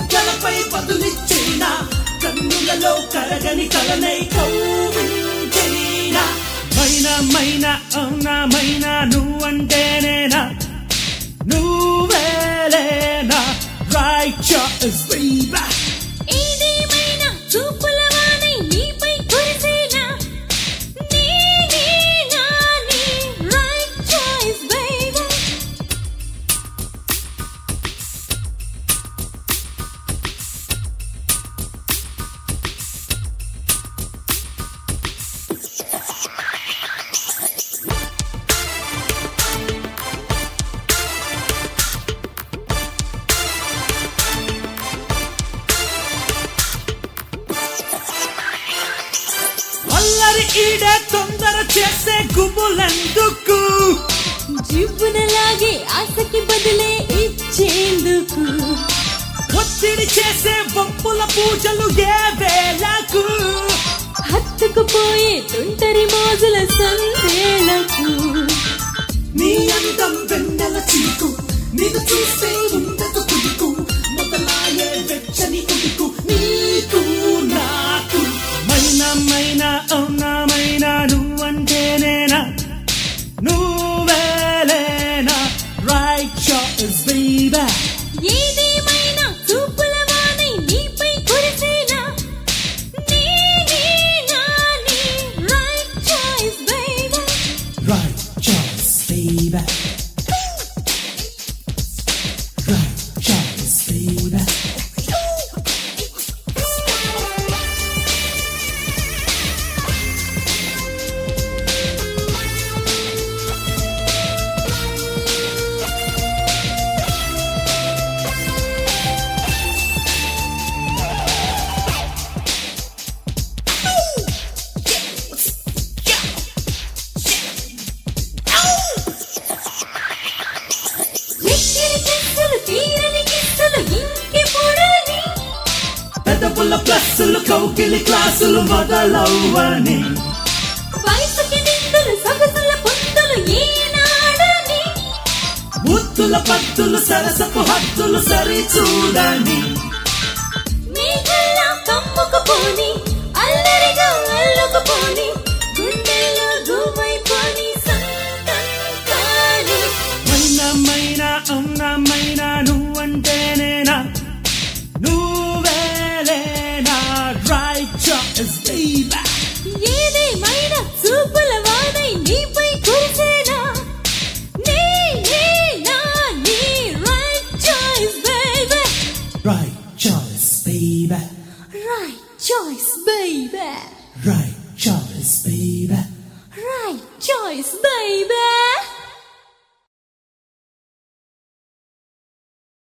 బుగ్గలపై బదులిచ్చేనా కన్నులలో కరగని కలనై కౌగిలించేనా మైనా మైనా అవునా మైనా నువ్వంటేనేనా నువ్వేలేనా రైట్ చాయిస్ బేబీ ఏదేమైనా చూపుల వానై నీపై కురిసేనా నేనేనా నీ right choice, baby. అల్లరి ఈడే తొందర చేసే గుబులెందుకు జివ్వునలాగే ఆశకి బదులే ఇచ్చేందుకు ఒత్తిడి చేసే వంపుల పూజలు ఏ వేళకు హత్తుకుపోయే తుంటరి మోజుల సందేలకు నీ అందం వెన్నెల చీకు నిన్ను చూస్తే ఉండదు కుదుకు మొదలాయే వెచ్చని ఉడుకు నీకు నాకు మైనా మైనా అవునా మైనా నువ్వంటేనేనా నువ్వేలేనా రైట్ చాయిస్ బేబీ ఏదేమైనా చూపుల వానై నీపై కురిసేనా నేనేనా నీ right choice, baby. Right choice, baby. Right choice, baby. ఎక్కిరి కిస్సులు, తీరని కిస్సులు, ఇంకెప్పుడని? పెదవుల ప్లస్సులు కౌకిలి క్లాసులు మొదలవ్వని వయసుకి నిందులు, సొగసుల పొత్తులు ఏనాడని? ముత్తుల పత్తులు సరసపు హత్తులు సరి చూడని మేఘల్లా కమ్ముకుపోని, అల్లరిగా అల్లుకుపోని, గుండెల్లో గుమైపోని సొంతం కాని. మైనా మైనా అవునా మైనా నువ్వంటేనేనా నువ్వేలేనా రైట్ చాయిస్ బేబీ ఏదేమైనా చూపుల వానై నీపై కురిసేనా? నేనేనా నీ right choice, baby. Right